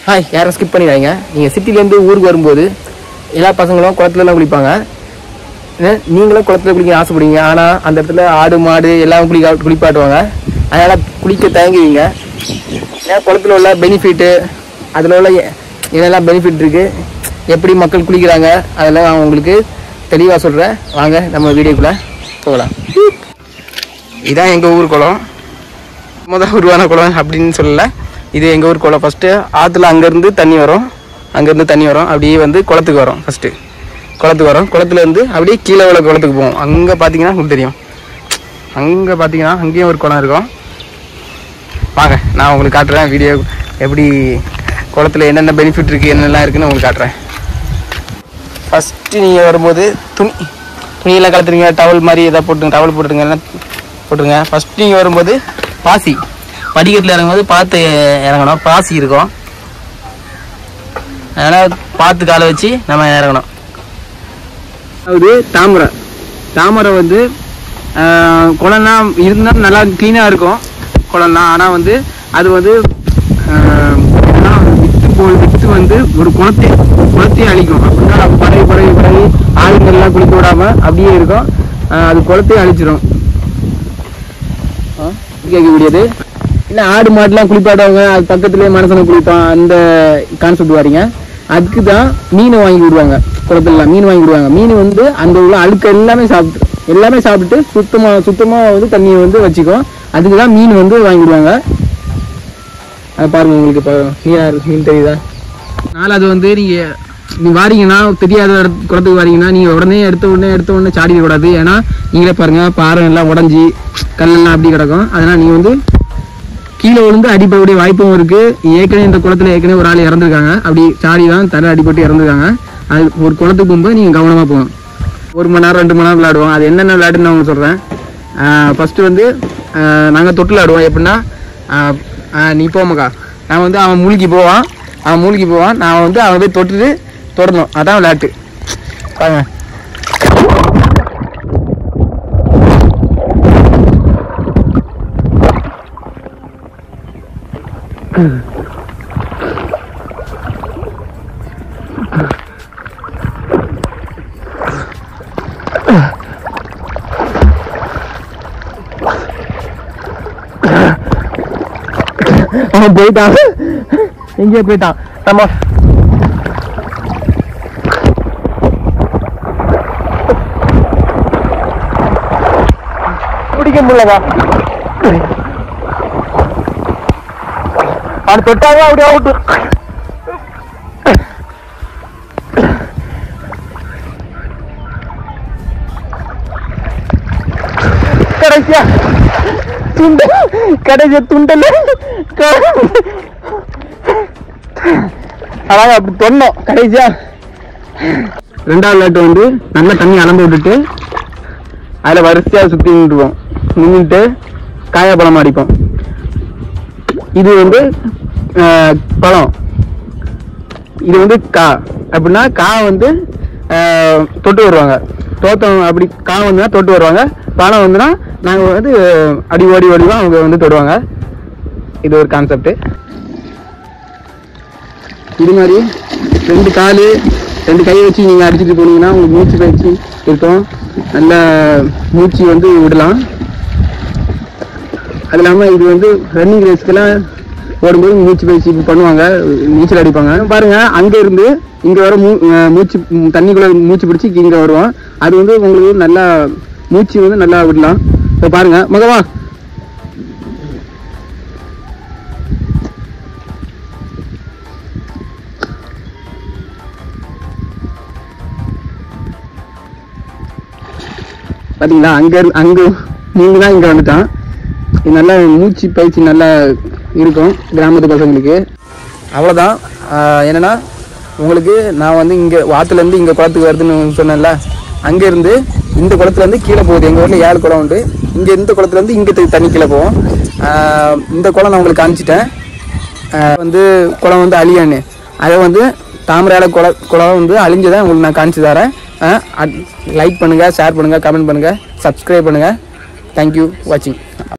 hi யாரும் skip பண்ணிடாதீங்க நீங்கள் சிட்டிலேருந்து ஊருக்கு வரும்போது எல்லா பசங்களும் குளத்துலலாம் குளிப்பாங்க என்ன, நீங்களும் குளத்துல குளிக்க ஆசைப்படுவீங்க ஆனால் அந்த இடத்துல ஆடு மாடு எல்லாம் குளிக்க குளிப்பாட்டுவாங்க அதனால் குளிக்க தயங்குவீங்க ஏன்னா குளத்துல உள்ள பெனிஃபிட்டு அதில் உள்ள எ- என்னெல்லாம் பெனிஃபிட் இருக்குது எப்படி மக்கள் குளிக்கிறாங்க அதெல்லாம் நான் உங்களுக்கு தெளிவாக சொல்கிறேன் வாங்க நம்ம வீடியோக்குள்ளே போகலாம் இதான் எங்கள் ஊர் குளம் முதல் உருவான குளம் அப்படின்னு சொல்லல இது எங்கள் ஊர் குளம் ஃபஸ்ட்டு ஆற்றுல அங்கேருந்து தண்ணி வரும் அங்கேருந்து தண்ணி வரும் அப்படியே வந்து குளத்துக்கு வரும் ஃபஸ்ட்டு குளத்துக்கு வரும் குளத்துலேருந்து அப்படியே கீழே உள்ள குளத்துக்கு போவோம் அங்கே பார்த்தீங்கன்னா உங்களுக்கு தெரியும் அங்கே பார்த்தீங்கன்னா அங்கேயும் ஒரு குளம் இருக்கும் வாங்க நான் உங்களுக்கு காட்டுறேன் வீடியோ எப்படி குளத்துல என்னென்ன பெனிஃபிட் இருக்குது என்னெல்லாம் இருக்குன்னு உங்களுக்கு காட்டுறேன் ஃபஸ்ட்டு நீங்கள் வரும்போது துணி துணியெல்லாம் கலத்துறீங்க டவல் மாதிரி எதாவது போட்டுங்க டவல் போட்டுருங்க எல்லாம் போட்டுருங்க ஃபஸ்ட்டு நீங்கள் வரும்போது பாசி படிக்கட்டில் இறங்கும்போது பார்த்து இறங்கணும் பாசி இருக்கும் அதனால் பார்த்து காலை வச்சு நம்ம இறங்கணும் அதாவது தாமரை தாமரை வந்து ஆஹ், குளம்லாம் இருந்தால் நல்லா க்ளீனாக இருக்கும் குளம்லாம் ஆனால் வந்து அது வந்து ஆஹ், என்னன்னா, வித்து போய் வித்து வந்து ஒரு குளத்தை குளத்தையே அழிக்கும் அப்படின்னா பறவை பறவை பறவை ஆளுங்கள்லாம் குளிக்க விடாம அப்படியே இருக்கும் ஆஹ், அது குளத்தையே அழிச்சிடும் கேட்கக்கூடியது இல்லை ஆடு மாடுலாம் குளிப்பாடுவாங்க அது பக்கத்துலேயே மனுஷனை குளிப்பான் அந்த கான்செப்ட் வரீங்க அதுக்கு தான் மீன் வாங்கி விடுவாங்க குளத்துலலாம் மீன் வாங்கி விடுவாங்க மீன் வந்து அந்த உள்ள அழுக்க எல்லாமே சாப்பிட்டு எல்லாமே சாப்பிட்டு சுத்தமாக சுத்தமாக வந்து தண்ணியை வந்து வச்சுக்கும் அதுக்கு தான் மீன் வந்து வாங்கி விடுவாங்க அது பாருங்க உங்களுக்கு இப்போ மீன் மீன் தெரியுதா அதனால் அது வந்து நீங்கள் நீ வாரீங்கன்னா தெரியாத இடத்து- குளத்துக்கு வாரீங்கன்னா நீங்கள் உடனே எடுத்த உடனே எடுத்த உடனே சாடிட கூடாது ஏன்னா நீங்களே பாருங்க பாறை எல்லாம் உடஞ்சி கல்லெல்லாம் அப்படி கிடக்கும் அதனால் நீங்கள் வந்து கீழே விழுந்து அடிப்படக்கூடிய வாய்ப்பும் இருக்கு ஏற்கனவே இந்த குளத்துல ஏற்கனவே ஒரு ஆள் இறந்துருக்காங்க அப்படி சாடி தான் தலை அடிபட்டு இறந்துருக்காங்க அது ஒரு குளத்துக்கு போகும்போது நீங்கள் கவனமாக போகணும் ஒரு மணி நேரம் ரெண்டு மணி நேரம் விளையாடுவோம் அது என்னென்ன விளையாட்டுன்னு நான் உங்களுக்கு சொல்கிறேன் ஃபஸ்ட்டு வந்து நாங்கள் தொட்டில் விளையாடுவோம் எப்படின்னா ஆஹ், ஆஹ், நீ போமக்கா நான் வந்து அவன் மூழ்கி போவான் அவன் மூழ்கி போவான் நான் வந்து அவன் போய் தொட்டுட்டு தொடணும் அதான் விளையாட்டு பாருங்க அவன் போயிட்டான் எங்கேயோ போயிட்டான் நம்ம பிடிக்க முடியலவா அவன் தொட்டாவே அப்படியே அவுட்டு கடைசியா துண்டு கடைசியா துண்டல அதான் அப்படி தொன்னோம் கடைசியா ரெண்டாவது விளையாட்டு வந்து நல்லா தண்ணி அளந்து விட்டுட்டு அதில் வரிசையாக சுற்றி நின்றுவோம் நின்றுட்டு காயாப்பழம் அடிப்போம் இது வந்து ஆஹ், பழம் இது வந்து கா அப்படின்னா கா வந்து ஆஹ், தொட்டு வருவாங்க தோட்டம் அப்படி கா வந்துன்னா தொட்டு வருவாங்க பழம் வந்துன்னா நாங்கள் வந்து அடி ஓடி ஓடி தான் அவங்க வந்து தொடுவாங்க இது ஒரு கான்செப்ட் இது மாதிரி ரெண்டு காலு ரெண்டு கையை வச்சு நீங்கள் அடிச்சுட்டு போனீங்கன்னா உங்களுக்கு மூச்சு பயிற்சி இருக்கும் நல்ல மூச்சு வந்து விடலாம் அது இல்லாமல் இது வந்து ரன்னிங் ரேஸ்க்கெல்லாம் ஓடும்போது மூச்சு பயிற்சி பண்ணுவாங்க நீச்சல் அடிப்பாங்க பாருங்க அங்க இருந்து இங்க வர மூ அஹ் மூச்சு ம், தண்ணிக்குள்ள மூச்சு பிடிச்சி இங்க வருவோம் அது வந்து உங்களுக்கு நல்லா மூச்சு வந்து நல்லா விடலாம் இப்போ பாருங்க மகவா பாத்தீங்களா அங்க இரு- அங்க நீங்க தான் இங்க வந்துட்டான் இது நல்லா மூச்சு பயிற்சி நல்லா இருக்கும் கிராமத்து பசங்களுக்கு அவ்வளோதான் என்னன்னா உங்களுக்கு நான் வந்து இங்கே வாத்துலேருந்து இங்கே குளத்துக்கு வருதுன்னு சொன்னேன்ல அங்கேருந்து இந்த குளத்துலேருந்து கீழே போகுது எங்கள் ஊரில் ஏழு குளம் உண்டு இங்கே இந்த குளத்துலேருந்து இங்கே த- தண்ணி கீழே போகும் ஆஹ் இந்த குளம் நான் உங்களுக்கு காமிச்சிட்டேன் ஆஹ் வந்து குளம் வந்து அழியான்னு அதை வந்து தாமரையால குள குளம் வந்து அழிஞ்சதை உங்களுக்கு நான் காமிச்சு தரேன் லைக் பண்ணுங்கள் ஷேர் பண்ணுங்கள் கமெண்ட் பண்ணுங்கள் சப்ஸ்கிரைப் பண்ணுங்கள் தேங்க்யூ வாட்சிங்